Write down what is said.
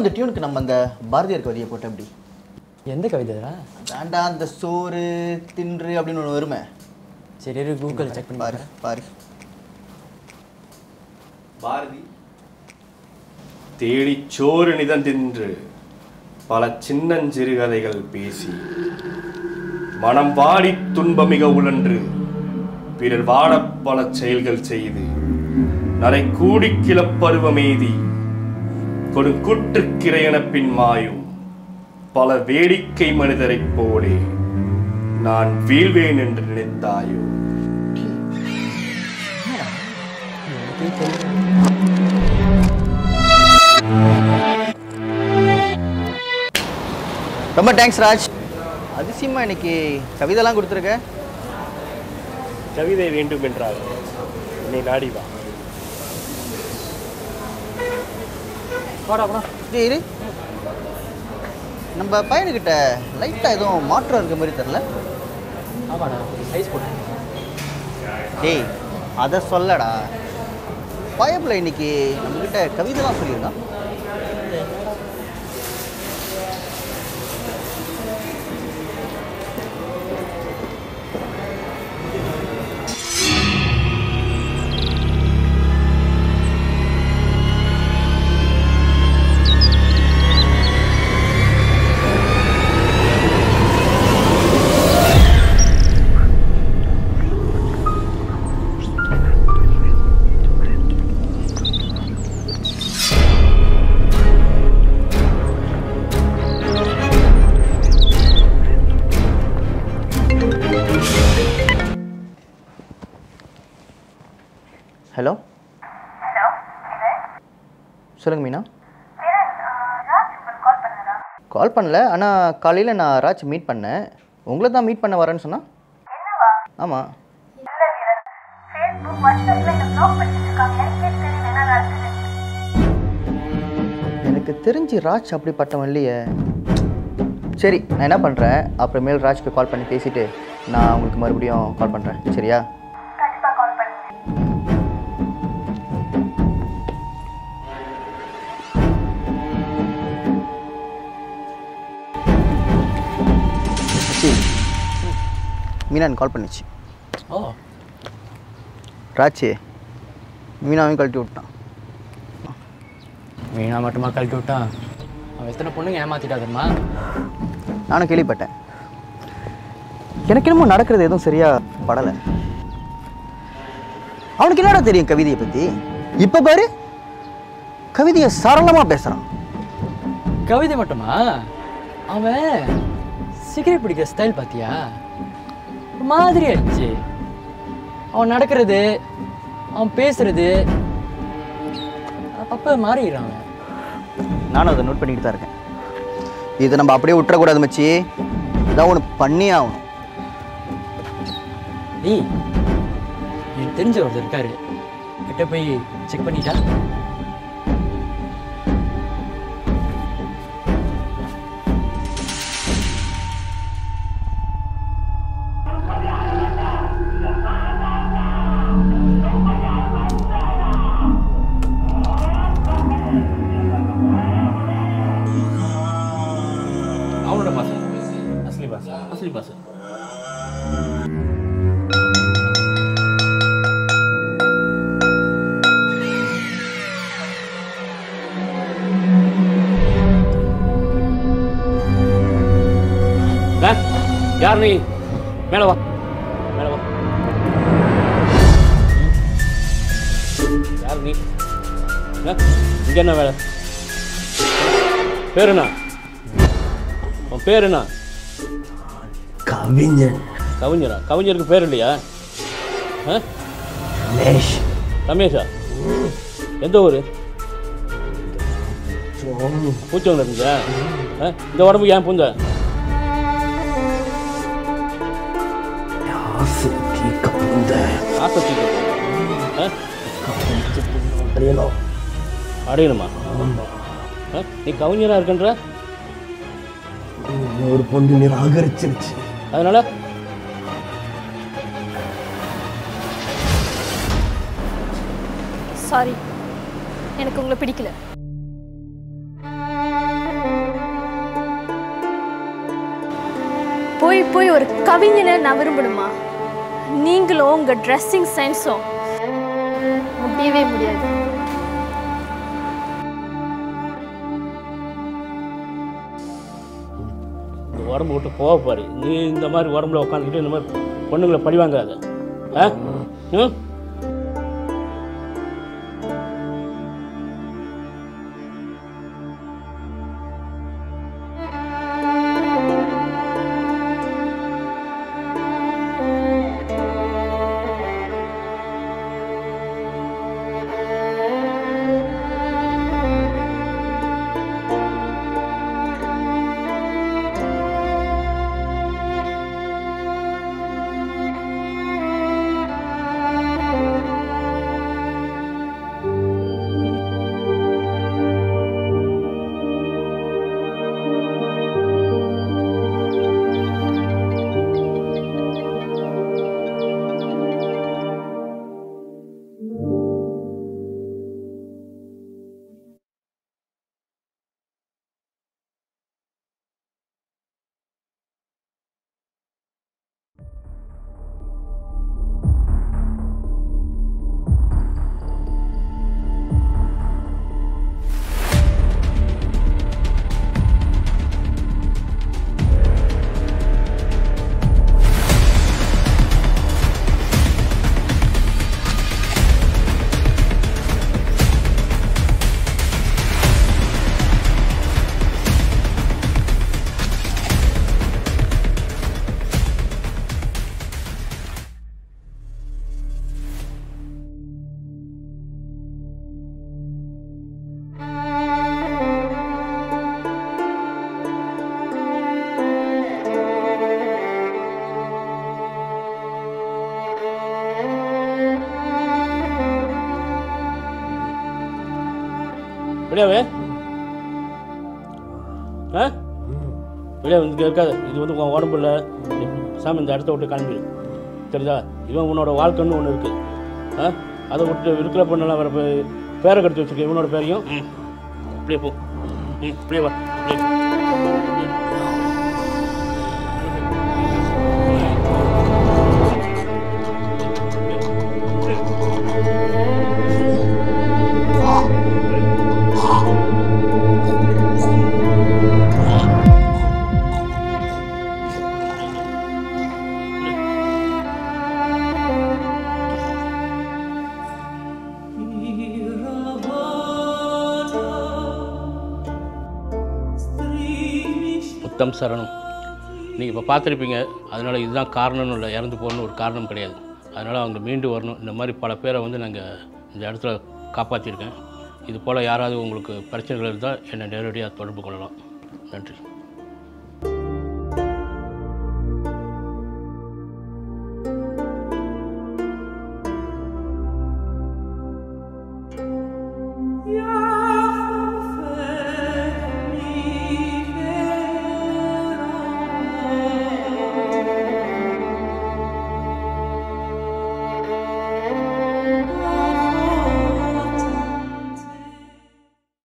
அந்த டியூனுக்கு நம்ம அந்த பாரதியார் கவிதையை போட்டோம் அப்படி எந்த கவிதைடா தாண்டா அந்த சோறு தின்று அப்படின்னு ஒன்று வருமே சரி இரு கூகுள் செக் பண்ணி பாரு பாரு பாரதி தேடிச் சோறு நிதந்தின்று பல சின்னஞ்சிறுகதைகள் பேசி மனம் வாடித் துன்பமிக உழன்று பிறர் வாடப் பல செயல்கள் செய்து நரை கூடிக் கிளப்பருவமேதி கொடுங்குற்றுக்கிரையென பின் மாயும் பல வேடிக்கை மனிதரைப் போலே நான் வீழ்வேன் என்று நினைத்தாயோ எனக்கே தெரியல ரொம்ப தேங்க்ஸ் ராஜ் அதிசயமா இன்னைக்கு கவிதைலாம் கொடுத்துருக்க கவிதை வேண்டும் என்றால் என்னை நாடி வா வாடா வாடா இரு, இரு நம்ம பையனுக்கிட்ட லைட்டாக எதுவும் மாற்றம் இருக்க மாதிரி தெரில ஆமாடா சைஸ் போட்டு டேய் அதை சொல்லடா பயப்பில் இன்னைக்கு நம்மக்கிட்ட கவிதைலாம் சொல்லியிருந்தான் ஹலோ ஹலோ இது சொல்லுங்க மீனா கிரண் ராஜ் உங்களுக்கு கால் பண்ணதா கால் பண்ணல ஆனால் காலையில் நான் ராஜ் மீட் பண்ணேன் உங்களை தான் மீட் பண்ண வரேன்னு சொன்னா என்னவா ஆமாம் இல்ல வீரன் ஃபேஸ்புக் வாட்ஸ்அப்ல என்ன ப்ளாக் பண்ணிட்டு இருக்காங்க எனக்கே தெரியல என்ன நடக்குது எனக்கு தெரிஞ்சு ராஜ் அப்படிப்பட்டவன் இல்லையே சரி நான் என்ன பண்ணுறேன் அப்புறமேல் ராஜ்க்கு கால் பண்ணி பேசிட்டு நான் உங்களுக்கு மறுபடியும் கால் பண்ணுறேன் சரியா கண்டிப்பா கால் பண்ணுங்க சி மீனான் கால் பண்ணிச்சு ஓ ராஜ் மீனாவையும் கழட்டி விட்டான் மீனா மட்டுமா கழட்டி விட்டான் அவன் எத்தனை பொண்ணுங்க ஏமாத்திட்டா தெரியுமா நானும் கேள்விப்பட்டேன் எனக்கு என்னமோ நடக்கிறது எதுவும் சரியா படலை அவனுக்கு என்னடா தெரியும் கவிதையை பற்றி இப்போ பாரு கவிதையை சரளமாக பேசுகிறான் கவிதை மட்டுமா அவன் சிகரெட் பிடிக்கிற ஸ்டைல் பார்த்தியா ஒரு மாதிரி ஆயிடுச்சு அவன் நடக்கிறது அவன் பேசுறது அப்பப்போ மாறிடுறான் அவன் நானும் அதை நோட் பண்ணிக்கிட்டு தான் இருக்கேன் இதை நம்ம அப்படியே விட்டுறக்கூடாது மச்சி இதான் ஒன்று பண்ணியே ஆகணும் டேய் எனக்கு தெரிஞ்ச ஒருத்தர் இருக்காரு கிட்ட போய் செக் பண்ணிட்டா அவனோட பாசை அஸ்லி பாசை அஸ்லி பாசை யார் நீ மேல வா மேல வா யார் நீ ஆ? இங்க என்ன வேலை பேர் என்ன உன் பேர் என்ன கவிஞன் கவிஞரா கவிஞருக்கு பேர் இல்லையா ஆ? ரமேஷ் ரமேஷா எந்த ஊர் பூச்சவங்க இருந்துச்சா ஆ? இந்த உடம்புக்கு ஏன் பூந்த ஆசைக்கு கவுந்த ஆசை ஆ அடையணும் அடையணுமா ஆ? நீ கவிஞராக இருக்கன்ற ஒரு பொண்ணு நிராகரிச்சிருச்சு அதனால சாரி எனக்கு உங்களை பிடிக்கல போய் போய் ஒரு கவிஞனை நான் விரும்பணுமா நீங்களும் உங்கள் ட்ரெஸ்ஸிங் சென்ஸும் முடியவே முடியாது இந்த உடம்பு விட்டு போக பாரு நீ இந்த மாதிரி உடம்புல உட்காந்துக்கிட்டு இந்த மாதிரி பொண்ணுங்களை பழி வாங்காத ஆ ம் வெளியாவே ஆ வெளியே வந்து இருக்காது இது வந்து உன் உடம்பு இல்லை சாமி இந்த இடத்த விட்டு கிளம்பிடு தெரியுதா இவன் உன்னோட வாழ்க்கைன்னு ஒன்று இருக்குது ஆ அதை விட்டு இருக்கிற பொண்ணெல்லாம் வர பேரை கடுத்து வச்சுருக்க இவனோட பேரையும் ம் அப்படியே போ ம் அப்படியே வா அப்படியே முத்தம் சரணம் நீங்கள் இப்போ பார்த்துருப்பீங்க அதனால் இதுதான் காரணம்னு இல்லை இறந்து போகணும்னு ஒரு காரணம் கிடையாது அதனால் அவங்க மீண்டு வரணும் இந்த மாதிரி பல பேரை வந்து நாங்கள் இந்த இடத்துல காப்பாற்றிருக்கேன் இது போல் யாராவது உங்களுக்கு பிரச்சனைகள் இருந்தால் என்னை நேரடியாக தொடர்பு கொள்ளலாம் நன்றி